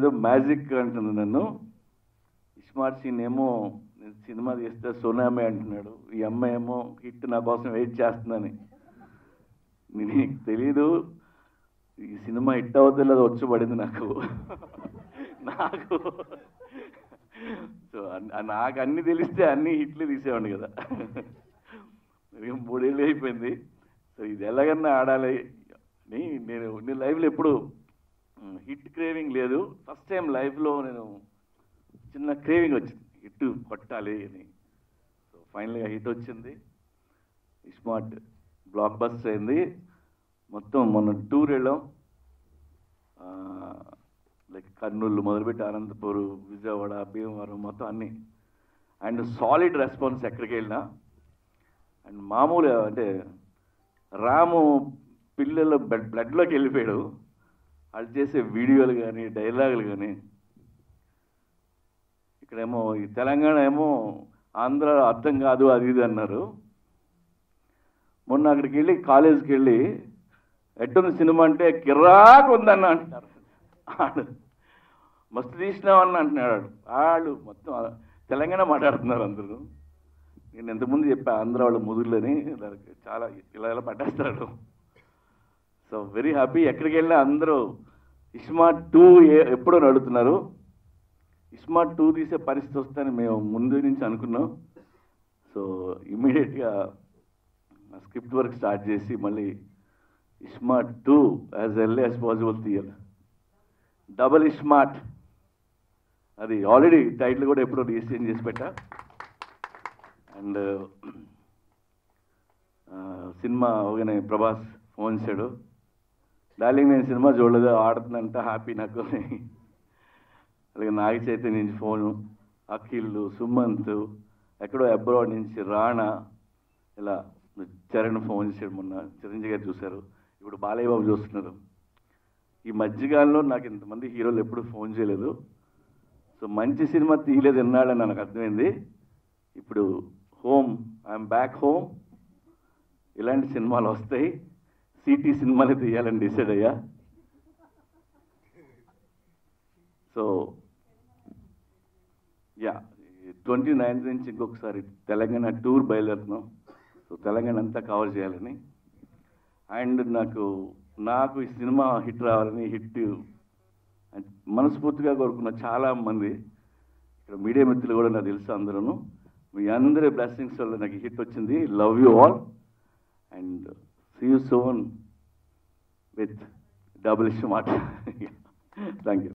ఏదో మ్యాజిక్ అంటుంది నన్ను స్మార్ట్ సీన్ ఏమో నేను సినిమా తీస్తే సునామీ అంటున్నాడు ఈ అమ్మాయి ఏమో హిట్ నా కోసం వెయిట్ చేస్తుందని నీకు తెలీదు ఈ సినిమా హిట్ అవుతుందో లేదో వచ్చి పడింది నాకు నాకు సో నాకు అన్ని తెలిస్తే అన్ని హిట్లు తీసేవాడిని కదా మరి మూడేళ్ళు అయిపోయింది సో ఇది ఎలాగన్నా ఆడాలి అని నేను నేను లైఫ్లో ఎప్పుడు హిట్ క్రేవింగ్ లేదు ఫస్ట్ టైం లైఫ్లో నేను చిన్న క్రేవింగ్ వచ్చింది హిట్ కొట్టాలి అని సో ఫైనల్గా హిట్ వచ్చింది స్మార్ట్ బ్లాక్ బస్టర్ అయింది మొత్తం మొన్న టూర్ వెళ్ళాం లైక్ కర్నూలు మొదలుపెట్టి అనంతపూర్ విజయవాడ భీమవరం మొత్తం అన్నీ అండ్ సాలిడ్ రెస్పాన్స్ ఎక్కడికి వెళ్ళినా అండ్ మామూలు అంటే రాము పిల్లల బ్లడ్ బ్లడ్లోకి వెళ్ళిపోయాడు వాళ్ళు చేసే వీడియోలు కానీ డైలాగులు కానీ ఇక్కడేమో ఈ తెలంగాణ ఏమో ఆంధ్ర అర్థం కాదు అది ఇది అన్నారు మొన్న అక్కడికి వెళ్ళి కాలేజీకి వెళ్ళి ఎట్టుంది సినిమా అంటే కిర్రాకు ఉందన్న అంటారు ఆడు మస్తు తీసినామని అంటున్నాడు వాళ్ళు మొత్తం తెలంగాణ మాట్లాడుతున్నారు అందరూ నేను ఎంతమంది చెప్పా ఆంధ్ర వాళ్ళు ముదురులని దానికి చాలా ఇలా ఇలా పట్టేస్తాడు సో వెరీ హ్యాపీ ఎక్కడికి వెళ్ళినా అందరూ ఇస్మా టూ ఎప్పుడో నడుతున్నారు ఇస్మా టూ తీసే పరిస్థితి వస్తుందని మేము ముందు నుంచి అనుకున్నాం సో ఇమీడియట్గా స్క్రిప్ట్ వర్క్ స్టార్ట్ చేసి మళ్ళీ iSmart two as early as possible తీయాలి డబల్ ఇస్మార్ట్ అది ఆల్రెడీ టైటిల్ కూడా ఎప్పుడో రిజిస్ట్రేషన్ చేసి పెట్టా అండ్ సినిమా అవగానే ప్రభాస్ ఫోన్ చేశాడు డార్లింగ్ నేను సినిమా చూడలేదు ఆడుతుందంట హ్యాపీ నాకు అలాగే నాగ చైతన్య నుంచి ఫోను అఖిల్ సుమంత్ ఎక్కడో అబ్రాడ్ నుంచి రాణా ఇలా చరణ్ ఫోన్ చేశాడు మొన్న చిరంజీవి గారు చూశారు ఇప్పుడు బాలయ్య బాబు చూస్తున్నారు ఈ మధ్యకాలంలో నాకు ఇంతమంది హీరోలు ఎప్పుడు ఫోన్ చేయలేదు సో మంచి సినిమా తీయలేదు ఎన్నాడని నాకు అర్థమైంది ఇప్పుడు హోమ్ ఐఎమ్ బ్యాక్ హోమ్ ఇలాంటి సినిమాలు వస్తాయి సిటీ సినిమాలు తీయాలని డిసైడ్ అయ్యా సో యా ట్వంటీ నైన్త్ నుంచి ఇంకొకసారి తెలంగాణ టూర్ బయలుదేరుతున్నాం సో తెలంగాణ అంతా కవర్ చేయాలని అండ్ నాకు నాకు ఈ సినిమా హిట్ రావాలని హిట్ మనస్ఫూర్తిగా కోరుకున్న చాలా మంది ఇక్కడ మీడియా మిత్రులు కూడా నాకు తెలుసు అందరూ మీ అందరి బ్లెస్సింగ్స్ వల్ల నాకు హిట్ వచ్చింది love you all and see you soon with double issue మాట థ్యాంక్ యూ